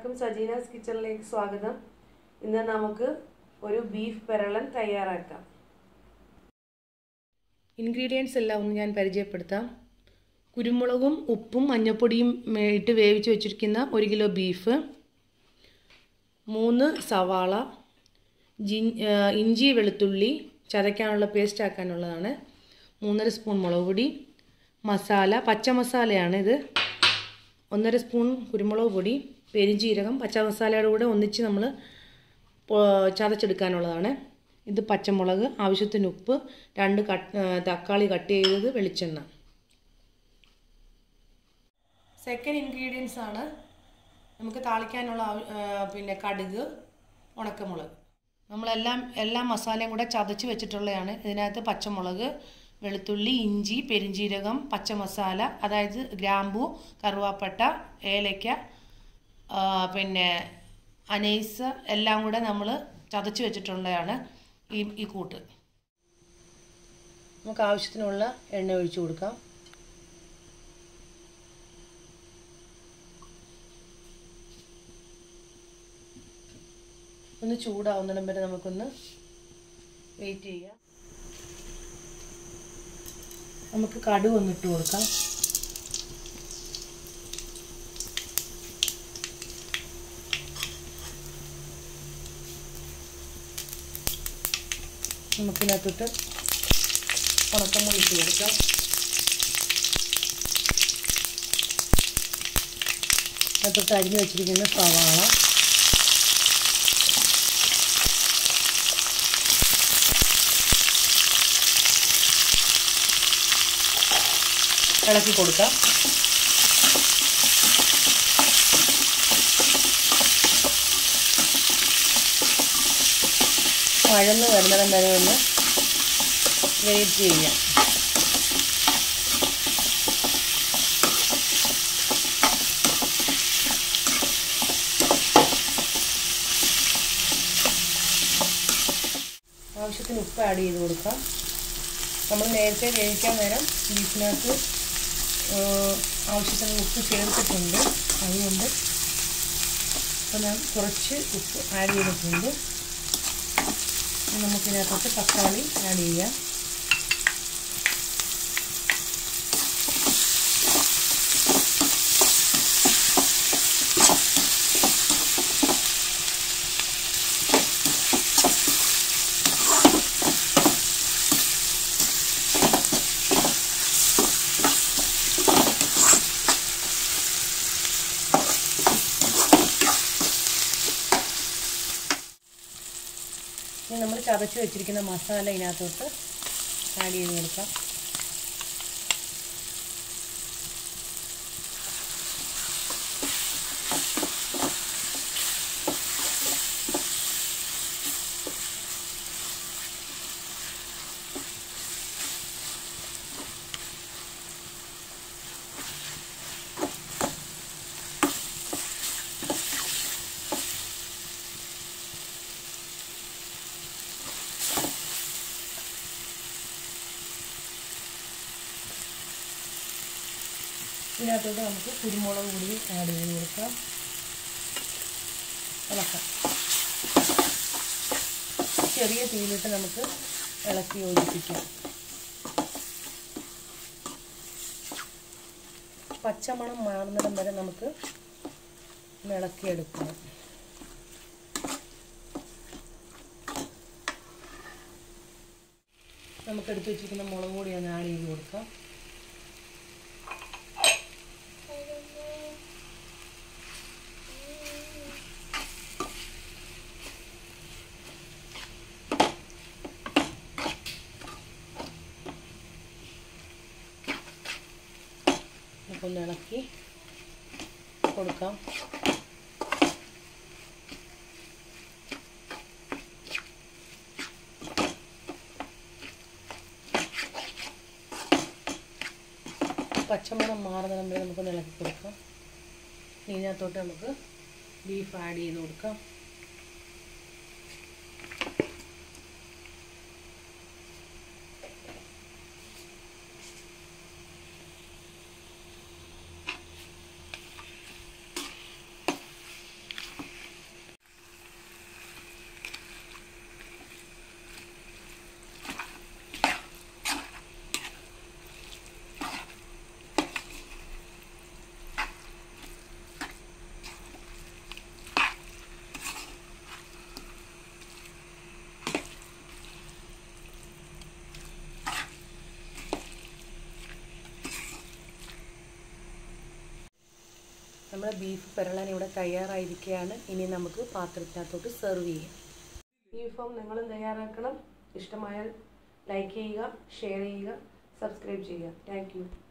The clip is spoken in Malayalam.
എല്ലാവർക്കും സജീനാസ് കിച്ചണിലേക്ക് സ്വാഗതം ഇന്ന് നമുക്ക് ഒരു ബീഫ് പെരളൻ തയ്യാറാക്കാം ഇൻഗ്രീഡിയൻസ് എല്ലാം ഒന്ന് ഞാൻ പരിചയപ്പെടുത്താം കുരുമുളകും ഉപ്പും മഞ്ഞൾപ്പൊടിയും മേ- ഇട്ട് വേവിച്ച് വെച്ചിരിക്കുന്ന ഒരു കിലോ ബീഫ് മൂന്ന് സവാള ജിൻ ആ, ഇഞ്ചി വെളുത്തുള്ളി ചതയ്ക്കാനുള്ള പേസ്റ്റ് ആക്കാനുള്ളതാണ് മൂന്നര സ്പൂൺ മുളക് പൊടി മസാല പച്ച മസാലയാണ് ഇത് ഒന്നര സ്പൂൺ കുരുമുളക് പൊടി പെരുംജീരകം പച്ച മസാലയുടെ കൂടെ ഒന്നിച്ച് നമ്മൾ ചതച്ചെടുക്കാനുള്ളതാണ് ഇത് പച്ചമുളക് ആവശ്യത്തിന് ഉപ്പ് രണ്ട് കട്ട് ആ, തക്കാളി കട്ട് ചെയ്തത് വെളിച്ചെണ്ണ സെക്കൻഡ് ഇൻഗ്രീഡിയൻസ് ആണ് നമുക്ക് താളിക്കാനുള്ള ആവ- ആ, പിന്നെ കടുക് ഉണക്കമുളക് നമ്മളെല്ലാം എല്ലാ മസാലയും കൂടെ ചതച്ച് വെച്ചിട്ടുള്ളതാണ് ഇതിനകത്ത് പച്ചമുളക് വെളുത്തുള്ളി ഇഞ്ചി പെരിഞ്ജീരകം പച്ചമസാല അതായത് ഗ്രാമ്പു കറുവാപ്പട്ട ഏലയ്ക്ക ആ, പിന്നെ അനൈസ് എല്ലാം കൂടെ നമ്മൾ ചതച്ച് വെച്ചിട്ടുള്ളതാണ് ഈ ഈ കൂട്ട് നമുക്ക് ആവശ്യത്തിനുള്ള എണ്ണ ഒഴിച്ചു കൊടുക്കാം ഒന്ന് ചൂടാവുന്നിടം വരെ നമുക്കൊന്ന് വെയിറ്റ് ചെയ്യാം നമുക്ക് കടുക് ഒന്ന് ഇട്ട് കൊടുക്കാം നമുക്കിനകത്തോട്ട് ഉണക്കമുളക് ഇട്ട് കൊടുക്കാം അതിനകത്തോട്ട് അരിഞ്ഞു വെച്ചിരിക്കുന്ന സവാള ഇളക്കി കൊടുക്കാം വഴന്ന് വരുന്നിടം വരെ ഒന്ന് വെയിറ്റ് ചെയ്യാം ആവശ്യത്തിന് ഉപ്പ് ആഡ് ചെയ്ത് കൊടുക്കാം നമ്മൾ നേരത്തെ വേവിക്കാൻ നേരം ബീഫിനകത്ത് ഏഹ്, ആവശ്യത്തിന് ഉപ്പ് ചേർത്തിട്ടുണ്ട് അതുകൊണ്ട് അപ്പോൾ ഞാൻ കുറച്ച് ഉപ്പ് ആഡ് ചെയ്തിട്ടുണ്ട് ഇനി നമുക്കിതിനകത്തോട്ട് തക്കാളി ആഡ് ചെയ്യാം ഇനി നമ്മൾ ചതച്ച് വെച്ചിരിക്കുന്ന മസാല ഇതിനകത്തോട്ട് ആഡ് ചെയ്ത് കൊടുക്കാം ഇതിനകത്തോട്ട് നമുക്ക് കുരുമുളക് പൊടി ആഡ് ചെയ്ത് കൊടുക്കാം ഇളക്കാം ചെറിയ തീയിലിട്ട് നമുക്ക് ഇളക്കി യോജിപ്പിക്കാം പച്ചമണം മാറുന്നിടം വരെ നമുക്ക് ഒന്ന് ഇളക്കിയെടുക്കണം നമുക്ക് എടുത്ത് വെച്ചിരിക്കുന്ന മുളക് പൊടി ഒന്ന് ആഡ് ചെയ്ത് കൊടുക്കാം നമുക്കൊന്ന് ഇളക്കി കൊടുക്കാം പച്ചമണം മാറുന്നിടം വരെ നമുക്കൊന്ന് ഇളക്കി കൊടുക്കാം ഇനി ഇതിനകത്തോട്ട് നമുക്ക് ബീഫ് ആഡ് ചെയ്ത് കൊടുക്കാം ബീഫ് പെരളൻ ഇവിടെ തയ്യാറായിരിക്കുകയാണ് ഇനി നമുക്ക് പാത്രത്തിനകത്തോട്ട് സെർവ് ചെയ്യാം ഈ വിഭവം നിങ്ങളും തയ്യാറാക്കണം ഇഷ്ടമായാൽ ലൈക്ക് ചെയ്യുക ഷെയർ ചെയ്യുക സബ്സ്ക്രൈബ് ചെയ്യുക താങ്ക്